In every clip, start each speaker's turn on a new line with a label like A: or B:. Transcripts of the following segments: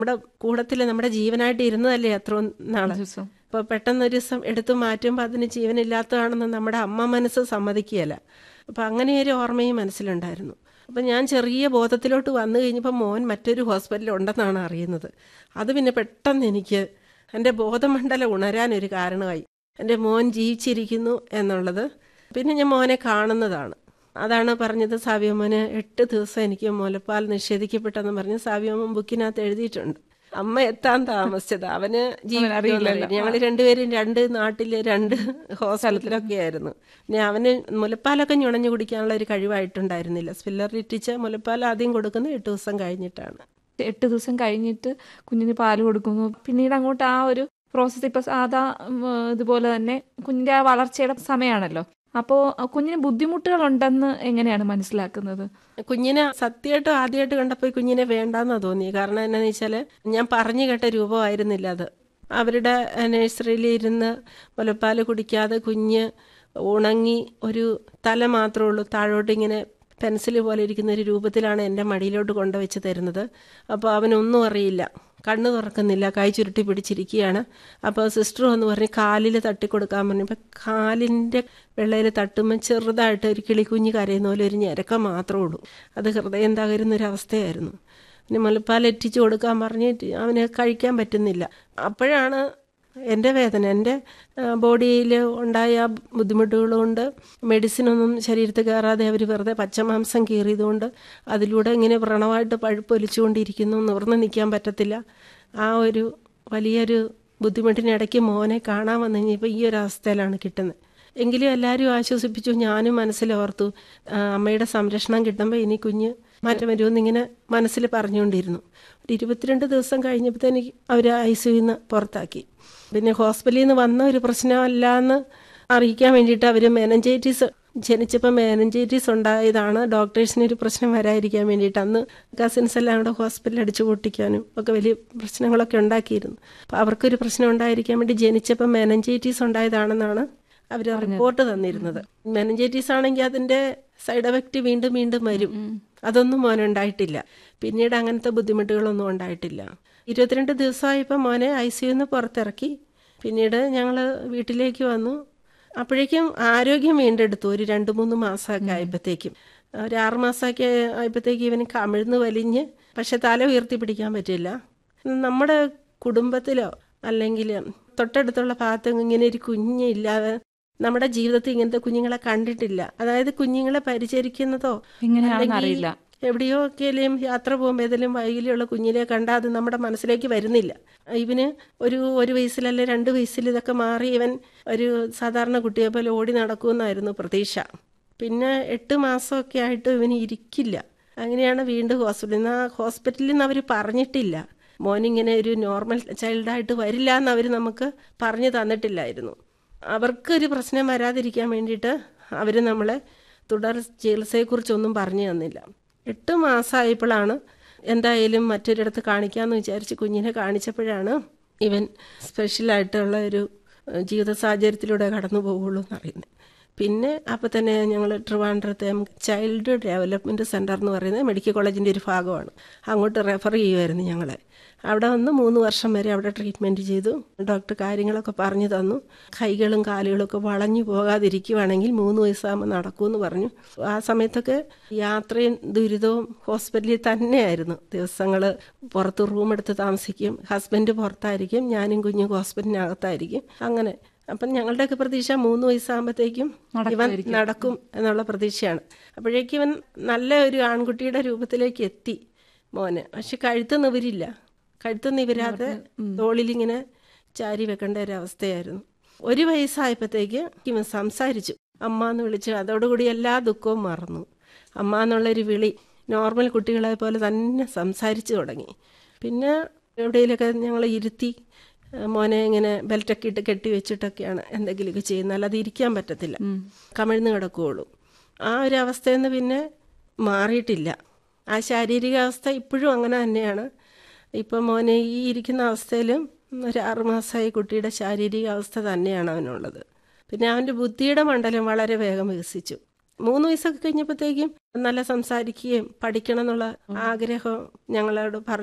A: നമ്മുടെ കൂടത്തിൽ നമ്മുടെ ജീവനായിട്ട് ഇരുന്നതല്ലേ അത്രയും നാള്
B: ദിവസം
A: അപ്പോൾ പെട്ടെന്ന് ഒരു ദിവസം എടുത്തു മാറ്റുമ്പോൾ അതിന് ജീവനില്ലാത്തതാണെന്ന് നമ്മുടെ അമ്മ മനസ്സ് സമ്മതിക്കുകയല്ല അപ്പോൾ അങ്ങനെ ഒരു ഓർമ്മയും മനസ്സിലുണ്ടായിരുന്നു അപ്പം ഞാൻ ചെറിയ ബോധത്തിലോട്ട് വന്നു കഴിഞ്ഞപ്പോൾ മോൻ മറ്റൊരു ഹോസ്പിറ്റലിൽ ഉണ്ടെന്നാണ് അറിയുന്നത് അത് പിന്നെ പെട്ടെന്ന് എനിക്ക് എൻ്റെ ബോധമണ്ഡലം ഉണരാനൊരു കാരണമായി എൻ്റെ മോൻ ജീവിച്ചിരിക്കുന്നു എന്നുള്ളത് പിന്നെ ഞാൻ മോനെ കാണുന്നതാണ് അതാണ് പറഞ്ഞത് സാവ്യമോന് എട്ട് ദിവസം എനിക്ക് മുലപ്പാൽ നിഷേധിക്കപ്പെട്ടെന്ന് പറഞ്ഞ് സാവ്യമോൻ ബുക്കിനകത്ത് എഴുതിയിട്ടുണ്ട് അമ്മ എത്താൻ താമസിച്ചത് അവന് ജീവിക്കില്ലല്ലോ ഞങ്ങൾ രണ്ടുപേരും രണ്ട് നാട്ടില് രണ്ട് ഹോസ്പിറ്റലൊക്കെ ആയിരുന്നു പിന്നെ അവന് മുലപ്പാലൊക്കെ ഞുണഞ്ഞു കുടിക്കാനുള്ള ഒരു കഴിവായിട്ടുണ്ടായിരുന്നില്ല സ്പില്ലർ ഇറ്റിച്ച് മുലപ്പാൽ ആദ്യം കൊടുക്കുന്നത് എട്ട് ദിവസം കഴിഞ്ഞിട്ടാണ്
B: എട്ട് ദിവസം കഴിഞ്ഞിട്ട് കുഞ്ഞിന് പാല് കൊടുക്കുന്നു പിന്നീട് അങ്ങോട്ട് ആ ഒരു പ്രോസസ്സ് ഇപ്പൊ സാധാ ഉം, ഇതുപോലെ തന്നെ കുഞ്ഞിന്റെ ആ വളർച്ചയുടെ സമയമാണല്ലോ അപ്പോൾ കുഞ്ഞിന് ബുദ്ധിമുട്ടുകൾ ഉണ്ടെന്ന് എങ്ങനെയാണ് മനസ്സിലാക്കുന്നത്
A: കുഞ്ഞിനെ സത്യമായിട്ടും ആദ്യമായിട്ട് കണ്ടപ്പോൾ ഈ കുഞ്ഞിനെ വേണ്ടാന്നാ തോന്നി കാരണം എന്നാന്ന് വെച്ചാൽ ഞാൻ പറഞ്ഞു കേട്ട രൂപമായിരുന്നില്ല അത് അവരുടെ നഴ്സറിയിൽ ഇരുന്ന് മുലപ്പാൽ കുടിക്കാതെ കുഞ്ഞ് ഉണങ്ങി ഒരു തല മാത്രമേ ഉള്ളൂ താഴോട്ട് ഇങ്ങനെ പെൻസിൽ പോലെ ഇരിക്കുന്ന ഒരു രൂപത്തിലാണ് എൻ്റെ മടിയിലോട്ട് കൊണ്ടുവച്ച് തരുന്നത് അപ്പോൾ അവനൊന്നും അറിയില്ല കണ്ണ് തുറക്കുന്നില്ല കൈ ചുരുട്ടി പിടിച്ചിരിക്കുകയാണ് അപ്പോൾ സിസ്റ്റർ വന്ന് പറഞ്ഞ് കാലിൽ തട്ടിക്കൊടുക്കാൻ പറഞ്ഞു അപ്പം കാലിൻ്റെ വെള്ളയിൽ തട്ടുമ്പോൾ ചെറുതായിട്ട് ഒരു കിളിക്കുഞ്ഞ് കരയുന്ന പോലെ ഒരു ഞരക്കം മാത്രമേ ഉള്ളൂ അത് ഹൃദയം തകരുന്നൊരവസ്ഥയായിരുന്നു പിന്നെ മുലപ്പാൽ എറ്റിച്ച് കൊടുക്കാൻ പറഞ്ഞിട്ട് അവന് കഴിക്കാൻ പറ്റുന്നില്ല അപ്പോഴാണ് എൻ്റെ വേദന എൻ്റെ ബോഡിയിൽ ഉണ്ടായ ബുദ്ധിമുട്ടുകൾ കൊണ്ട് മെഡിസിനൊന്നും ശരീരത്തിൽ കയറാതെ അവർ വെറുതെ പച്ചമാംസം കീറിയതുകൊണ്ട് അതിലൂടെ ഇങ്ങനെ വ്രണമായിട്ട് പഴുപ്പൊലിച്ചുകൊണ്ടിരിക്കുന്നു നിവർന്ന് നിൽക്കാൻ പറ്റത്തില്ല ആ ഒരു വലിയൊരു ബുദ്ധിമുട്ടിനിടയ്ക്ക് മോനെ കാണാൻ വന്നു കഴിഞ്ഞപ്പോൾ ഈ ഒരു അവസ്ഥയിലാണ് കിട്ടുന്നത് എങ്കിലും എല്ലാവരും ആശ്വസിപ്പിച്ചു ഞാനും മനസ്സിലോർത്തു ആ, അമ്മയുടെ സംരക്ഷണം കിട്ടുമ്പോൾ ഇനി കുഞ്ഞ് മാറ്റം വരുമെന്ന് ഇങ്ങനെ മനസ്സിൽ പറഞ്ഞുകൊണ്ടിരുന്നു ഒരു ഇരുപത്തിരണ്ട് ദിവസം കഴിഞ്ഞപ്പോഴത്തേന് അവർ ഐ സിയിൽ നിന്ന് പുറത്താക്കി പിന്നെ ഹോസ്പിറ്റലിൽ നിന്ന് വന്ന ഒരു പ്രശ്നമല്ല എന്ന് അറിയിക്കാൻ വേണ്ടിയിട്ട് അവർ മെനഞ്ചൈറ്റിസ് ജനിച്ചപ്പോൾ മെനഞ്ചൈറ്റിസ് ഉണ്ടായതാണ് ഡോക്ടേഴ്സിന് ഒരു പ്രശ്നം വരാതിരിക്കാൻ വേണ്ടിയിട്ട് അന്ന് കസിൻസ് എല്ലാം കൂടെ ഹോസ്പിറ്റലിൽ അടിച്ചു പൊട്ടിക്കാനും ഒക്കെ വലിയ പ്രശ്നങ്ങളൊക്കെ ഉണ്ടാക്കിയിരുന്നു അപ്പോൾ അവർക്കൊരു പ്രശ്നം ഉണ്ടായിരിക്കാൻ വേണ്ടി ജനിച്ചപ്പോൾ മെനഞ്ചൈറ്റിസ് ഉണ്ടായതാണെന്നാണ് അവർ റിപ്പോർട്ട് തന്നിരുന്നത് മെനഞ്ചൈറ്റിസ് ആണെങ്കിൽ അതിൻ്റെ സൈഡ് എഫക്റ്റ് വീണ്ടും വീണ്ടും വരും അതൊന്നും മോനുണ്ടായിട്ടില്ല പിന്നീട് അങ്ങനത്തെ ബുദ്ധിമുട്ടുകളൊന്നും ഉണ്ടായിട്ടില്ല ഇരുപത്തിരണ്ട് ദിവസമായപ്പോൾ മോനെ ഐ സിയുന്ന് പുറത്തിറക്കി പിന്നീട് ഞങ്ങൾ വീട്ടിലേക്ക് വന്നു അപ്പോഴേക്കും ആരോഗ്യം വീണ്ടെടുത്തു ഒരു രണ്ട് മൂന്ന് മാസമൊക്കെ ആയപ്പോഴത്തേക്കും ഒരു ആറ് മാസമൊക്കെ ആയപ്പോഴത്തേക്കും ഇവന് കമിഴ്ന്ന് വലിഞ്ഞ് പക്ഷെ തല ഉയർത്തി പിടിക്കാൻ പറ്റില്ല നമ്മുടെ കുടുംബത്തിലോ അല്ലെങ്കിൽ തൊട്ടടുത്തുള്ള ഭാഗത്ത് ഇങ്ങനെ ഒരു കുഞ്ഞില്ലാതെ നമ്മുടെ ജീവിതത്തിൽ ഇങ്ങനത്തെ കുഞ്ഞുങ്ങളെ കണ്ടിട്ടില്ല അതായത് കുഞ്ഞുങ്ങളെ പരിചരിക്കുന്നതോ
B: എങ്ങനെയാണെന്ന് അറിയില്ല
A: എവിടെയോ ഒക്കെയും യാത്ര പോകുമ്പോൾ ഏതെങ്കിലും വൈകിലുള്ള കുഞ്ഞിനെ കണ്ടാൽ അത് നമ്മുടെ മനസ്സിലേക്ക് വരുന്നില്ല ഇവന് ഒരു ഒരു വയസ്സിലല്ലേ രണ്ട് വയസ്സിൽ ഇതൊക്കെ മാറി ഇവൻ ഒരു സാധാരണ കുട്ടിയെ പോലെ ഓടി നടക്കുമെന്നായിരുന്നു പ്രതീക്ഷ പിന്നെ എട്ട് മാസമൊക്കെ ആയിട്ട് ഇവന് ഇരിക്കില്ല അങ്ങനെയാണ് വീണ്ടും ഹോസ്പിറ്റലിൽ നിന്ന് ആ ഹോസ്പിറ്റലിൽ നിന്ന് അവർ പറഞ്ഞിട്ടില്ല മോനിങ്ങനെ ഒരു നോർമൽ ചൈൽഡായിട്ട് വരില്ല എന്ന് അവർ നമുക്ക് പറഞ്ഞു തന്നിട്ടില്ലായിരുന്നു അവർക്കൊരു പ്രശ്നം വരാതിരിക്കാൻ വേണ്ടിയിട്ട് അവർ നമ്മളെ തുടർ ചികിത്സയെക്കുറിച്ചൊന്നും പറഞ്ഞു തന്നില്ല എട്ട് മാസമായപ്പോഴാണ് എന്തായാലും മറ്റൊരിടത്ത് കാണിക്കാമെന്ന് വിചാരിച്ച് കുഞ്ഞിനെ കാണിച്ചപ്പോഴാണ് ഇവൻ സ്പെഷ്യലായിട്ടുള്ള ഒരു ഏഹ്, ജീവിത സാഹചര്യത്തിലൂടെ കടന്നു പോകുള്ളൂ എന്നറിയുന്നത് പിന്നെ അപ്പോൾ തന്നെ ഞങ്ങൾ ട്രിവാൻഡ്രത്തെ ചൈൽഡ് ഡെവലപ്മെൻറ്റ് സെൻറ്റർ എന്ന് പറയുന്നത് മെഡിക്കൽ കോളേജിൻ്റെ ഒരു ഭാഗമാണ് അങ്ങോട്ട് റെഫർ ചെയ്യുമായിരുന്നു ഞങ്ങളെ അവിടെ വന്ന് മൂന്ന് വർഷം വരെ അവിടെ ട്രീറ്റ്മെൻറ്റ് ചെയ്തു ഡോക്ടർ കാര്യങ്ങളൊക്കെ പറഞ്ഞു തന്നു കൈകളും കാലുകളും ഒക്കെ വളഞ്ഞു പോകാതിരിക്കുവാണെങ്കിൽ മൂന്ന് വയസ്സാകുമ്പോൾ നടക്കുമെന്ന് പറഞ്ഞു ആ സമയത്തൊക്കെ യാത്രയും ദുരിതവും ഹോസ്പിറ്റലിൽ തന്നെയായിരുന്നു ദിവസങ്ങൾ പുറത്ത് റൂം എടുത്ത് താമസിക്കും ഹസ്ബൻഡ് പുറത്തായിരിക്കും ഞാനും കുഞ്ഞും ഹോസ്പിറ്റലിനകത്തായിരിക്കും അങ്ങനെ അപ്പം ഞങ്ങളുടെയൊക്കെ പ്രതീക്ഷ മൂന്ന് വയസ്സാകുമ്പോഴത്തേക്കും ഇവൻ നടക്കും എന്നുള്ള പ്രതീക്ഷയാണ് അപ്പോഴേക്കും ഇവൻ നല്ല ഒരു ആൺകുട്ടിയുടെ രൂപത്തിലേക്ക് എത്തി മോന് പക്ഷെ കഴുത്ത് നിവരില്ല കഴുത്ത് നിവരാതെ തോളിലിങ്ങനെ ചാരി വെക്കേണ്ട ഒരു അവസ്ഥയായിരുന്നു ഒരു വയസ്സായപ്പോഴത്തേക്ക് ഇവൻ സംസാരിച്ചു അമ്മ എന്ന് വിളിച്ചു അതോടുകൂടി എല്ലാ ദുഃഖവും മറന്നു അമ്മ എന്നുള്ളൊരു വിളി നോർമൽ കുട്ടികളെ പോലെ തന്നെ സംസാരിച്ചു തുടങ്ങി പിന്നെ എവിടെയെങ്കിലുമൊക്കെ ഞങ്ങൾ ഇരുത്തി ഏഹ് മോനെ ഇങ്ങനെ ബെൽറ്റൊക്കെ ഇട്ട് കെട്ടി വെച്ചിട്ടൊക്കെയാണ് എന്തെങ്കിലുമൊക്കെ ചെയ്യുന്നത് അല്ലാതെ ഇരിക്കാൻ പറ്റത്തില്ല കമിഴ്ന്ന് കിടക്കുകയുള്ളൂ ആ ഒരു അവസ്ഥയിൽ നിന്ന് പിന്നെ മാറിയിട്ടില്ല ആ ശാരീരിക അവസ്ഥ ഇപ്പോഴും അങ്ങനെ തന്നെയാണ് ഇപ്പം മോനെ ഈ ഇരിക്കുന്ന അവസ്ഥയിലും ഒരു ആറുമാസമായി കുട്ടിയുടെ ശാരീരിക അവസ്ഥ തന്നെയാണ് അവനുള്ളത് പിന്നെ അവൻ്റെ ബുദ്ധിയുടെ മണ്ഡലം വളരെ വേഗം വികസിച്ചു മൂന്ന് വയസ്സൊക്കെ കഴിഞ്ഞപ്പോഴത്തേക്കും നല്ല സംസാരിക്കുകയും പഠിക്കണം എന്നുള്ള ആഗ്രഹം ഞങ്ങളോട് പറഞ്ഞു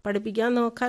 A: പഠിപ്പിക്കാൻ നോക്കാൻ